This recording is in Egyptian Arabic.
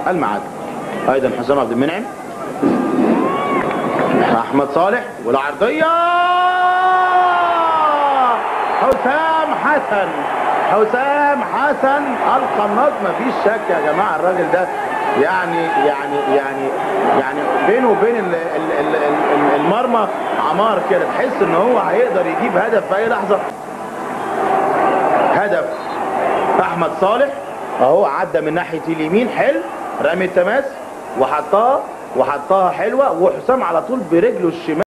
المعاد ايضا حسام عبد المنعم احمد صالح والعرضيه حسام حسن حسام حسن القناص مفيش شك يا جماعه الراجل ده يعني يعني يعني يعني بينه وبين ال- ال- ال- ال- المرمى عمار كده تحس ان هو هيقدر يجيب هدف في اي لحظه هدف احمد صالح اهو عدى من ناحيه اليمين حلو رمي التماس وحطها وحطها حلوه وحسام على طول برجله الشمال